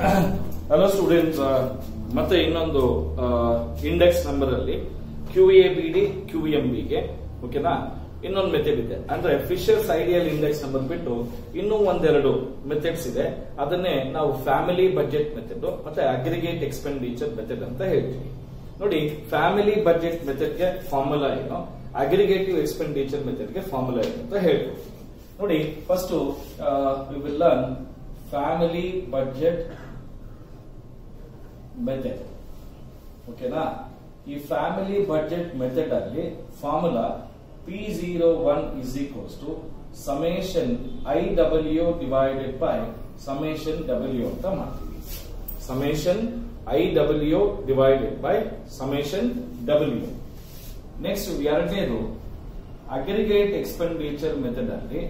Hello students ಮತ್ತೆ ಇನ್ನೊಂದು index number ಅಲ್ಲಿ Q A B D Q M B ಗೆ ಓಕೆನಾ ಇನ್ನೊಂದು ಮೆಥಡ್ ಇದೆ ಅಂದ್ರೆ ಫಿಶರ್ಸ್ ಐಡಿಯಲ್ ಇಂಡೆಕ್ಸ್ ನಂಬರ್ ಬಿಟ್ಟು ಇನ್ನೂ ಒಂದೆರಡು ಮೆಥಡ್ಸ್ ಇದೆ ಅದನ್ನೇ ನಾವು ಫ್ಯಾಮಿಲಿ ಬಜೆಟ್ ಮೆಥಡ್ ಮತ್ತೆ ಅಗ್ರಿಗೇಟ್ ಎಕ್ಸ್ಪೆಂಡಿಚರ್ ಮೆಥಡ್ ಅಂತ ಹೇಳ್ತೀವಿ ನೋಡಿ ಫ್ಯಾಮಿಲಿ ಬಜೆಟ್ ಮೆಥಡ್ ಗೆ ಫಾರ್ಮುಲಾ ಏನು ಅಗ್ರಿಗೇಟಿವ್ ಎಕ್ಸ್ಪೆಂಡಿಚರ್ ಮೆಥಡ್ ಗೆ ಫಾರ್ಮುಲಾ ಏನು ಅಂತ ಹೇಳ್ತೀವಿ ನೋಡಿ first we will learn family budget method ಓಕೆನಾ ಈ ಫ್ಯಾಮಿಲಿ ಬಜೆಟ್ ಮೆಥಡ್ ಅಲ್ಲಿ formula P zero one is equals to summation I W divided by summation W ಅಂತ ಮಾಡ್ತೀವಿ summation I W divided by summation W next ಎರಡನೇದು aggregate expenditure method ಅಲ್ಲಿ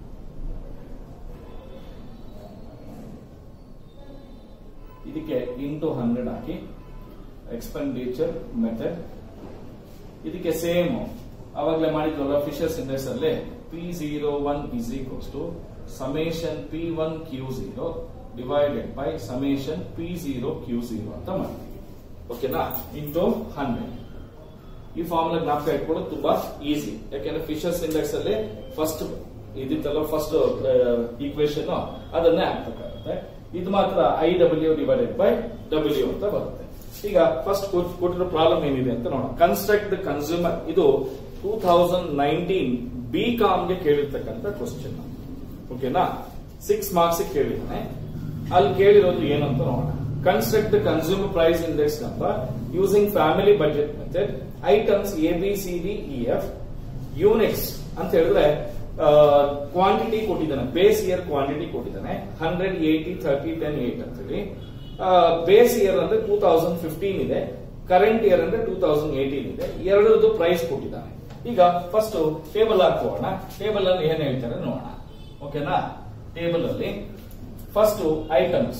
ಇದಕ್ಕೆ into hundred ಹಾಕಿ expenditure method ಇದಕ್ಕೆ same ಅವಾಗಲೇ ಮಾಡಿದ್ವಲ್ಲ ಫಿಶರ್ಸ್ ಇಂಡೆಕ್ಸ್ ಅಲ್ಲಿ P zero one is equals to summation P one Q zero divided by summation P zero Q zero ಅಂತ ಮಾಡ್ತೀವಿ ಓಕೆನಾ ಇಂಟು ಹಂಡ್ರೆಡ್ ಈ ಫಾರ್ಮುಲಾ ಜ್ಞಾಪಕ ಇಟ್ಕೊಳ್ಳೋದು ತುಂಬಾ ಈಸಿ ಯಾಕೆಂದ್ರೆ ಫಿಶರ್ಸ್ ಇಂಡೆಕ್ಸ್ ಅಲ್ಲಿ ಫಸ್ಟ್ ಇದಿತ್ತಲ್ಲ ಫಸ್ಟ್ ಈಕ್ವೇಶನ್ ಅದನ್ನೇ ಹಾಕ್ಬೇಕಾಗುತ್ತೆ ಇದು ಮಾತ್ರ I W divided by W ಅಂತ ಬರುತ್ತೆ ಈಗ ಫಸ್ಟ್ ಕೊಟ್ಟಿರೋ ಪ್ರಾಬ್ಲಮ್ ಏನಿದೆ ಅಂತ ನೋಡೋಣ ಕನ್ಸ್ಟ್ರಕ್ಟ್ ದ ಕನ್ಸ್ಯೂಮರ್ ಇದು two thousand nineteen B com ಗೆ ಕೇಳಿರ್ತಕ್ಕಂಥ ಕ್ವಶನ್ ಓಕೆನಾ ಸಿಕ್ಸ್ ಮಾರ್ಕ್ಸ್ ಕೇಳಿದ್ದಾನೆ ಅಲ್ಲಿ ಕೇಳಿರೋದು ಏನು ಅಂತ ನೋಡೋಣ construct the consumer price index number using family budget method items A B C D E F units ಅಂತ ಹೇಳಿದ್ರೆ ಕ್ವಾಂಟಿಟಿ ಕೊಟ್ಟಿದ್ದಾನೆ ಬೇಸ್ ಇಯರ್ ಕ್ವಾಂಟಿಟಿ ಕೊಟ್ಟಿದ್ದಾನೆ hundred eighty thirty ten eight ಅಂತ ಹೇಳಿ ಬೇಸ್ ಇಯರ್ ಅಂದ್ರೆ ಟೂ ತೌಸಂಡ್ ಫಿಫ್ಟೀನ್ ಇದೆ current year ಅಂದ್ರೆ two thousand eighteen ಇದೆ ಎರಡರದ್ದು ಪ್ರೈಸ್ ಕೊಟ್ಟಿದ್ದಾನೆ ಈಗ ಫಸ್ಟ್ ಟೇಬಲ್ ಹಾಕೋಣ ಟೇಬಲ್ ಅಲ್ಲಿ ಏನ್ ಹೇಳ್ತಾರೆ ನೋಡೋಣ ಓಕೆನಾ ಟೇಬಲ್ ಅಲ್ಲಿ ಫಸ್ಟ್ ಐಟಮ್ಸ್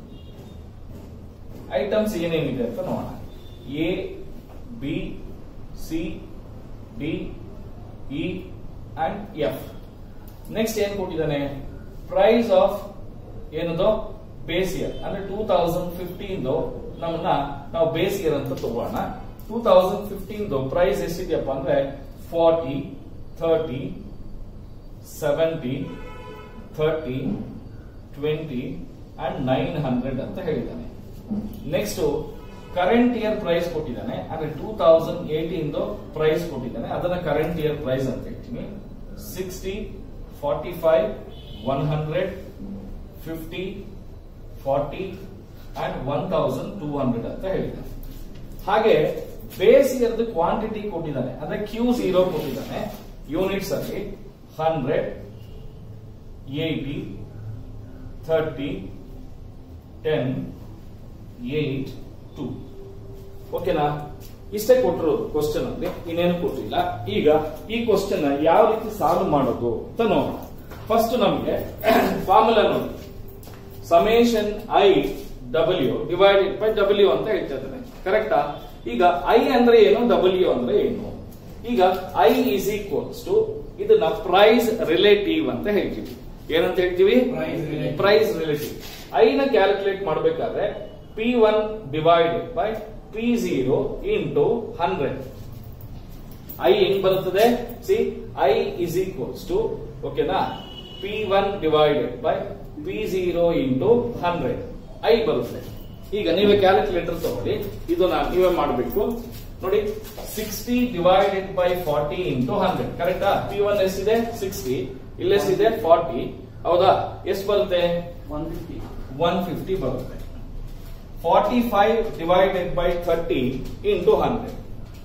ಐಟಮ್ಸ್ ಏನೇನಿದೆ ಅಂತ ನೋಡೋಣ A B C D E and F next ಏನ್ ಕೊಟ್ಟಿದ್ದಾನೆ ಪ್ರೈಸ್ ಆಫ್ ಏನದು ಬೇಸ್ ಇಯರ್ ಅಂದ್ರೆ ಟೂ ತೌಸಂಡ್ ಫಿಫ್ಟೀನ್ ನಮ್ಮನ್ನ ನಾವು ಬೇಸ್ ಇಯರ್ ಅಂತ ತಗೋಣ ಟೂ ತೌಸಂಡ್ ಫಿಫ್ಟೀನ್ ಪ್ರೈಸ್ ಎಷ್ಟಿದೆಯಪ್ಪ ಅಂದ್ರೆ forty thirty seventy thirty twenty and nine hundred ಅಂತ ಹೇಳಿದ್ದಾನೆ ನೆಕ್ಸ್ಟ್ ಕರೆಂಟ್ ಇಯರ್ ಪ್ರೈಸ್ ಕೊಟ್ಟಿದ್ದಾನೆ ಅಂದ್ರೆ ಟೂ ತೌಸಂಡ್ ಏಟೀನ್ ಪ್ರೈಸ್ ಕೊಟ್ಟಿದ್ದಾನೆ ಅದನ್ನ ಕರೆಂಟ್ ಇಯರ್ ಪ್ರೈಸ್ ಅಂತ ಹೇಳ್ತೀನಿ sixty forty five one hundred fifty forty and one thousand two hundred ಅಂತ ಹೇಳಿದ್ದಾನೆ ಹಾಗೆ ಬೇಸ್ ಇಯರ್ದ ಕ್ವಾಂಟಿಟಿ ಕೊಟ್ಟಿದ್ದಾನೆ ಅಂದ್ರೆ ಕ್ಯೂ ಝೀರೋ ಕೊಟ್ಟಿದ್ದಾನೆ ಯೂನಿಟ್ಸ್ ಅಲ್ಲಿ hundred eighty thirty ten eight two ಓಕೆನಾ ಇಷ್ಟೇ ಕೊಟ್ಟಿರೋದು ಕ್ವಶನ್ ಅಲ್ಲಿ ಇನ್ನೇನು ಕೊಟ್ಟಿಲ್ಲ ಈಗ ಈ ಕ್ವಶನ್ ಯಾವ ರೀತಿ ಸಾಲ್ವ್ ಮಾಡೋದು ಅಂತ ನೋಡೋಣ ಫಸ್ಟ್ ನಮಗೆ ಫಾರ್ಮುಲಾ ನೋಡಿ summation I W divided by W ಅಂತ ಹೇಳ್ತಾ ಇದ್ದಾನೆ ಕರೆಕ್ಟಾ ಈಗ ಐ ಅಂದ್ರೆ ಏನು ಡಬ್ಲ್ಯೂ ಅಂದ್ರೆ ಏನು ಈಗ ಐ ಈಸ್ ಈಕ್ವಲ್ಸ್ ಟು ಇದನ್ನ ಪ್ರೈಸ್ ರಿಲೇಟಿವ್ ಅಂತ ಹೇಳ್ತೀವಿ ಏನಂತ ಹೇಳ್ತೀವಿ Price relative. Price relative I ನ ಕ್ಯಾಲ್ಕುಲೇಟ್ ಮಾಡಬೇಕಾದ್ರೆ P one divided by P zero into hundred I ಹೆಂಗ್ ಬರುತ್ತದೆ see I is equals to ಓಕೆನಾ P one divided by P zero into hundred I ಬರುತ್ತೆ ಈಗ ನೀವೇ ಕ್ಯಾಲ್ಕುಲೇಟರ್ ತಗೊಳ್ಳಿ ಇದು ನಾನು ನೀವೇ ಮಾಡಬೇಕು ನೋಡಿ sixty divided by forty into hundred ಕರೆಕ್ಟಾ ಪಿ ಒನ್ ಎಷ್ಟಿದೆ ಸಿಕ್ಸ್ಟಿ ಇಲ್ಲೆಷ್ಟಿದೆ ಫಾರ್ಟಿ ಹೌದಾ ಎಷ್ಟು ಬರುತ್ತೆ ಒನ್ ಫಿಫ್ಟಿ ಒನ್ ಫಿಫ್ಟಿ ಬರುತ್ತೆ forty five divided by thirty into hundred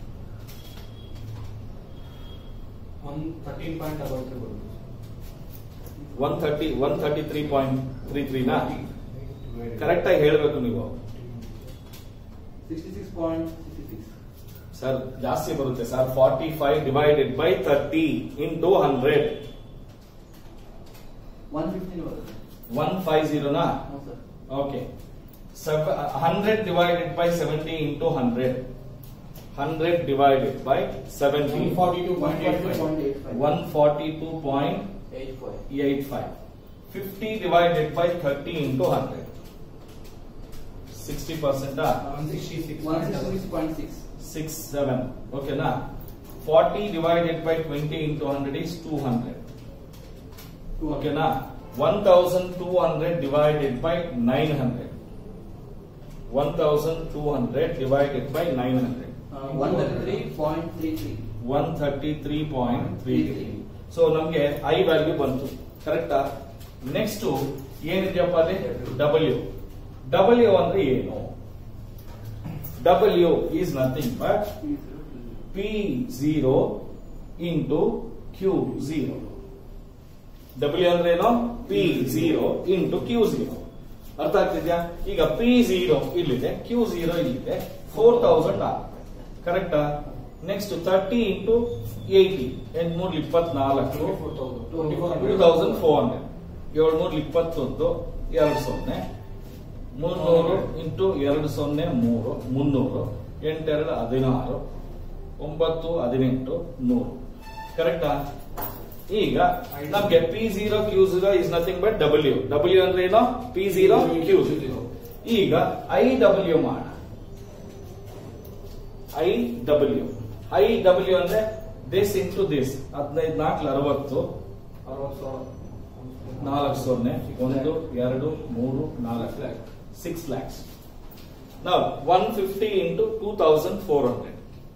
one thirteen point about ಬರುತ್ತೆ one thirty one thirty three point three ತ್ರೀನಾ correct ಆಗಿ ಹೇಳ್ಬೇಕು ನೀವು sixty six point sixty six sir ಜಾಸ್ತಿ ಬರುತ್ತೆ sir forty five divided by thirty into hundred one fifteen ಬರುತ್ತೆ one five ಜೀರೋನಾ ಹೌದು sir okay hundred divided by seventy into hundred hundred divided by seventy forty two point eight five one forty two point eight five eight five fifty divided by thirty into hundred sixty percent one sixty six one six point six six seven ಓಕೆನಾ forty divided by twenty into hundred is two hundred ಓಕೆನಾ one thousand two hundred divided by nine hundred one thousand two hundred divided by nine hundred one three point three three one thirty three point three three so ನಮ್ಗೆ I value ಬಂತು ಕರೆಕ್ಟಾ next ಏನಿದೆಯಪ್ಪ ಅಲ್ಲಿ W W ಅಂದ್ರೆ ಏನು W is nothing but P zero into Q zero W ಅಂದ್ರೆ ಏನು P zero into Q zero ಅರ್ಥ ಆಗ್ತಿದ್ಯಾ ಈಗ ಪಿ ಝೀರೋ ಇಲ್ಲಿದೆ ಕ್ಯೂ ಝೀರೋ ಇಲ್ಲಿದೆ ಫೋರ್ ತೌಸಂಡ್ ಆಗುತ್ತೆ ಕರೆಕ್ಟಾ ನೆಕ್ಸ್ಟ್ ತರ್ಟಿ ಇಂಟು ಏಯ್ಟಿ ಎಂಟ್ನೂರ ಇಪ್ಪತ್ನಾಲ್ಕು ಟೂ ತೌಸಂಡ್ ಫೋರ್ ಹಂಡ್ರೆಡ್ ಏಳ್ನೂರ ಇಪ್ಪತ್ತೊಂದು ಎರಡು ಸೊನ್ನೆ ಮುನ್ನೂರು ಇಂಟು ಎರಡು ಸೊನ್ನೆ ಮೂರು ಮುನ್ನೂರು ಎಂಟೆರಡು ಹದಿನಾರು ಒಂಬತ್ತು ಹದಿನೆಂಟು ನೂರು ಕರೆಕ್ಟಾ ಈಗ ನಮ್ಗೆ P zero Q zero is nothing but W W ಅಂದ್ರೆ ಏನು ಪಿ ಝೀರೋ ಕ್ಯೂ ಝೀರೋ ಈಗ ಐ ಡಬ್ಲ್ಯೂ ಮಾಡ ಐ ಡಬ್ಲ್ಯೂ ಐ ಡಬ್ಲ್ಯೂ ಅಂದ್ರೆ ದಿಸ್ ಇಂಟು ದಿಸ್ ಹದಿನೈದು ನಾಲ್ಕು ಅರವತ್ತು ನಾಲ್ಕು ಸೊನ್ನೆ ಒಂದು ಎರಡು ಮೂರು ನಾಲ್ಕು ಸಿಕ್ಸ್ ಲ್ಯಾಕ್ಸ್ ನಾವು one fifty into two thousand four hundred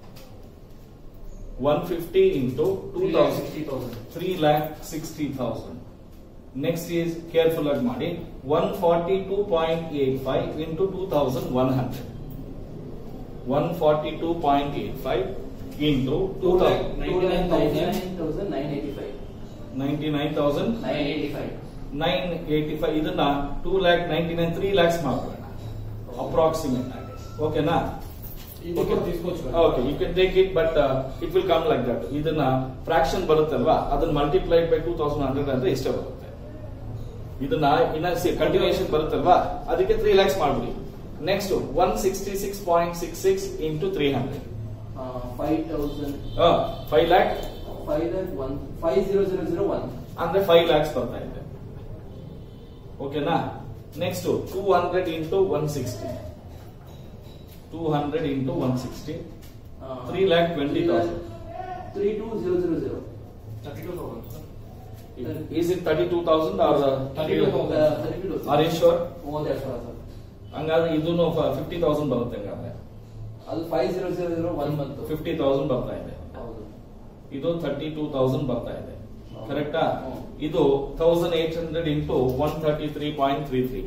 one fifty into two thousand sixty thousand three lakh sixty thousand next is careful ಆಗಿ ಮಾಡಿ one forty two point eight five into two thousand one hundred one forty two point eight five into two nine thousand nine eighty five ninety nine thousand nine eighty five nine eighty five ಇದನ್ನ two lakh ninety nine three lakhs ಮಾಡ್ಕೊಳ್ಳೋಣ approximate ಆಗಿ ಓಕೆನಾ okay you can take it but it will come like that ಇದನ್ನ fraction ಬರುತ್ತಲ್ವಾ ಅದನ್ನ multiplied by two thousand hundred ಅಂದ್ರೆ ಇಷ್ಟೇ ಬರುತ್ತೆ ಇದನ್ನ ಇನ್ನ ಕಂಟಿನ್ಯೂಷನ್ ಬರುತ್ತಲ್ವಾ ಅದಕ್ಕೆ ತ್ರೀ ಲ್ಯಾಕ್ಸ್ ಮಾಡ್ಬಿಡಿ next one sixty six point six six into three hundred five thousand five lakh five one five zero zero zero one ಅಂದ್ರೆ ಫೈವ್ ಲ್ಯಾಕ್ಸ್ ಬರ್ತಾ ಇದೆ ಓಕೆನಾ next two hundred into one sixty two hundred into one sixty three lakh twenty thousand three two zero zero zero thirty two thousand is it thirty two thousand or 32,000. Or ಶೋರ್ ಮೂವತ್ತೆರಡು ಸಾವಿರ sir ಹಂಗಾದ್ರೆ ಇದನ್ನು fifty thousand ಬರುತ್ತೆ ಹಂಗಾದ್ರೆ ಅದು five zero zero zero one ಬಂತು fifty thousand ಬರ್ತಾ ಇದೆ ಹೌದು ಇದು ತರ್ಟಿ ಟೂ ತೌಸಂಡ್ ಬರ್ತಾ ಇದೆ ಹೌದು. ಕರೆಕ್ಟಾ ಹ್ಮ್. ಇದು thousand eight hundred into one thirty three point three three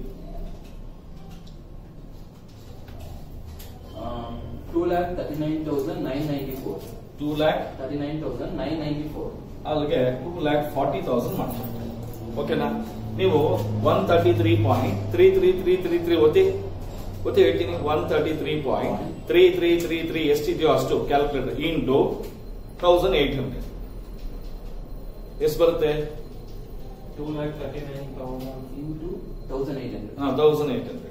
two lakh thirty nine thousand nine ninety four two lakh thirty nine thousand nine ninety four ಅಲ್ಲಿಗೆ ಟೂ ಲ್ಯಾಕ್ ಫಾರ್ಟಿ ತೌಸಂಡ್ ಮಾಡ್ತಾರೆ ಓಕೆನಾ ನೀವು one thirty three point three three three three three ಒತ್ತಿ ಒತ್ತಿ ಹೇಳ್ತೀನಿ one thirty three point three three three three ಎಷ್ಟಿದೆಯೋ ಅಷ್ಟು calculator into thousand eight hundred ಎಷ್ಟು ಬರುತ್ತೆ two lakh thirty nine thousand into thousand eight hundred thousand eight hundred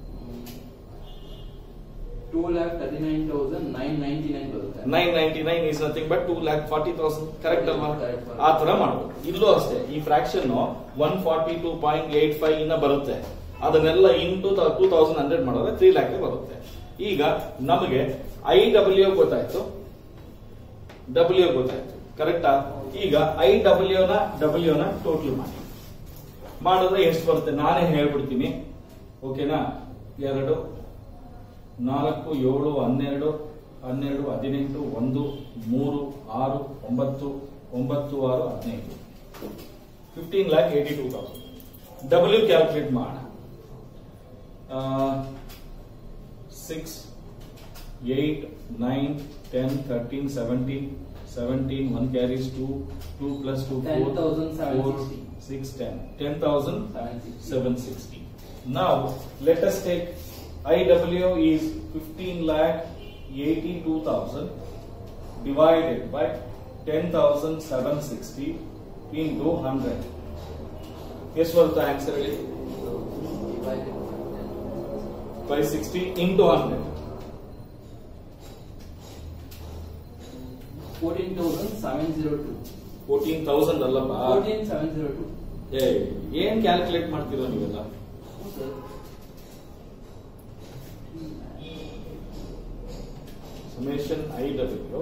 two lakh thirty nine thousand nine ninety nine ಬರುತ್ತೆ nine ninety nine is nothing but two lakh forty thousand correct ಅಲ್ವಾ Correct. ಆ ತರ ಮಾಡ್ಬೇಕು ಇಲ್ಲೂ ಅಷ್ಟೇ ಈ fraction one forty two point eight five ಇನ್ನ ಬರುತ್ತೆ ಅದನ್ನೆಲ್ಲ ಇಂಟು ಟೂ ತೌಸಂಡ್ ಹಂಡ್ರೆಡ್ ಮಾಡಿದ್ರೆ ತ್ರೀ ಲ್ಯಾಕ್ ಬರುತ್ತೆ ಈಗ ನಮಗೆ ಐ ಡಬ್ಲ್ಯೂ ಗೊತ್ತಾಯ್ತು ಡಬ್ಲ್ಯೂ ಗೊತ್ತಾಯ್ತು ಕರೆಕ್ಟಾ ಈಗ ಐ ಡಬ್ಲ್ಯೂ ನ ಡಬ್ಲ್ಯೂ ನ ಟೋಟಲ್ ಮಾಡಿ ಮಾಡಿದ್ರೆ ಎಷ್ಟು ಬರುತ್ತೆ ನಾನೇ ಹೇಳ್ಬಿಡ್ತೀನಿ ಓಕೆನಾ ಎರಡು ನಾಲ್ಕು ಏಳು ಹನ್ನೆರಡು ಹನ್ನೆರಡು ಹದಿನೆಂಟು ಒಂದು ಮೂರು ಆರು ಒಂಬತ್ತು ಒಂಬತ್ತು ಆರು ಹದಿನೈದು fifteen lakh eighty two thousand W calculate ಮಾಡೋಣ six eight nine ten thirteen seventeen seventeen one carries two two plus two four 10,760. Six ten ten thousand seven six 760. Now, let us take IW is 15 lakh 82,000 divided by 10,760 into 100. ಎಷ್ಟು ಬರುತ್ತೆ answer ಹೇಳಿ five sixty into hundred fourteen thousand seven zero two fourteen thousand ಅಲ್ಲಪ್ಪ fourteen seven zero two ಏ ಏನ್ calculate ಮಾಡ್ತೀರೋ ನೀವೆಲ್ಲ summation i w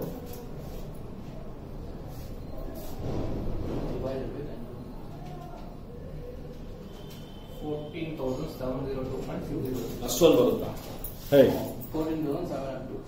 Divided by 10. Fourteen thousand seven zero two point fifty ಅಷ್ಟೊಂದು ಬರುತ್ತಾ ಹೇ 14,702.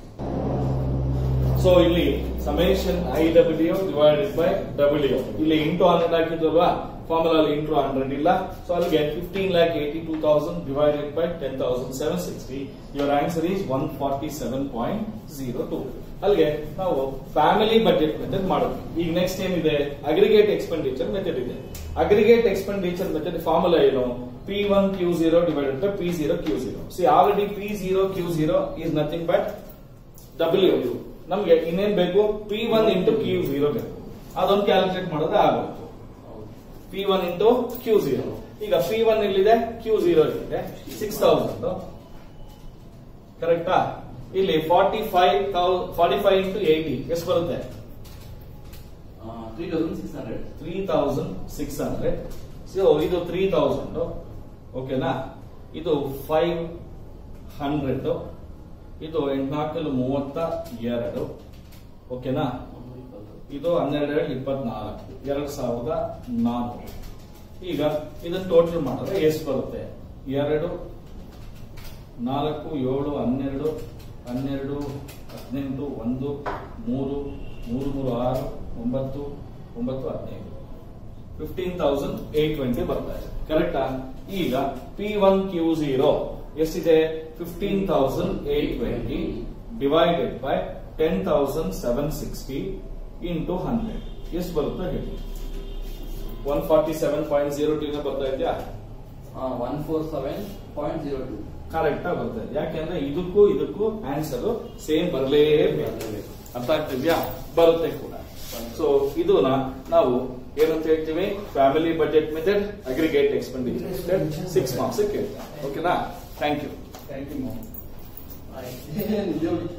ಸೊ ಇಲ್ಲಿ summation I W divided by W ಇಲ್ಲಿ ಇಂಟು ಹಂಡ್ರೆಡ್ ಹಾಕಿದ್ವಲ್ವಾ ಫಾರ್ಮುಲಾ ಅಲ್ಲಿ ಇಂಟು ಹಂಡ್ರೆಡ್ ಇಲ್ಲ ಸೊ ಅಲ್ಲಿಗೆ fifteen lakh eighty two thousand divided by ten thousand seven sixty your answer is one forty seven point zero two ಅಲ್ಲಿಗೆ ನಾವು family budget method ಮಾಡೋದು ಈಗ next ಏನಿದೆ ಅಗ್ರಿಗೇಟ್ ಎಕ್ಸ್ಪೆಂಡಿಚರ್ ಮೆಥಡ್ ಇದೆ ಅಗ್ರಿಗೇಟ್ ಎಕ್ಸ್ಪೆಂಡಿಚರ್ ಮೆಥಡ್ ಫಾರ್ಮುಲಾ ಏನು P one Q zero divided by P zero Q zero ಸಿ already P zero Q zero is nothing but W ನಮ್ಗೆ ಇನ್ನೇನ್ ಬೇಕು P one into Q zero ಬೇಕು ಅದೊಂದು calculate ಮಾಡೋದೇ ಆಗುತ್ತೆ P one into Q zero ಈಗ ಪಿ ಒನ್ ಇಲ್ಲಿದೆ ಕ್ಯೂ ಜೀರೋ ಇಲ್ಲಿದೆ ಸಿಕ್ಸ್ ತೌಸಂಡ್ ಕರೆಕ್ಟಾ ಇಲ್ಲಿ forty five forty five into eighty ಎಷ್ಟು ಬರುತ್ತೆ Uh, 3,600. Three thousand six hundred so ಇದು ತ್ರೀ ತೌಸಂಡ್ ಓಕೆನಾ ಇದು ಫೈವ್ ಹಂಡ್ರೆಡ್ ಇದು ಎಂಟ್ನಾಲ್ಕಲ್ಲಿ ಮೂವತ್ತ ಎರಡು ಓಕೆನಾ ಇದು ಹನ್ನೆರಡು ಇಪ್ಪತ್ನಾಲ್ಕು ಎರಡು ಸಾವಿರದ ನಾನ್ನೂರು ಈಗ ಇದನ್ನ ಟೋಟಲ್ ಮಾಡಿದ್ರೆ ಎಷ್ಟು ಬರುತ್ತೆ ಎರಡು ನಾಲ್ಕು ಏಳು ಹನ್ನೆರಡು ಹನ್ನೆರಡು ಹದಿನೆಂಟು ಒಂದು ಮೂರು ಮೂರು ಮೂರು ಆರು ಒಂಬತ್ತು ಒಂಬತ್ತು ಹದಿನೈದು ಫಿಫ್ಟೀನ್ ತೌಸಂಡ್ ಏಟ್ ಟ್ವೆಂಟಿ ಬರ್ತಾ ಇದೆ ಕರೆಕ್ಟಾ ಈಗ ಪಿ ಒನ್ ಕ್ಯೂ ಜೀರೋ ಎಷ್ಟಿದೆ fifteen thousand eight twenty divided by ten thousand seven sixty into hundred ಎಷ್ಟು ಬರುತ್ತೆ ಹೇಳಿ one forty seven point zero two ಬರ್ತಾ ಇದೆಯಾ Uh, 147.02. ಕರೆಕ್ಟ್ ಆಗಿ ಬರ್ತದೆ ಯಾಕೆಂದ್ರೆ ಇದಕ್ಕೂ ಇದಕ್ಕೂ ಆನ್ಸರ್ ಸೇಮ್ ಬರಲೇಬೇಕು ಅರ್ಥ ಆಗ್ತಿದ್ಯಾ ಬರುತ್ತೆ ಕೂಡ ಸೊ ಇದು ನಾವು ಏನಂತ ಹೇಳ್ತೀವಿ family budget method aggregate expenditure six marks ಕೇಳ್ತಾರೆ ಓಕೆನಾ thank you thank you ma'am Right.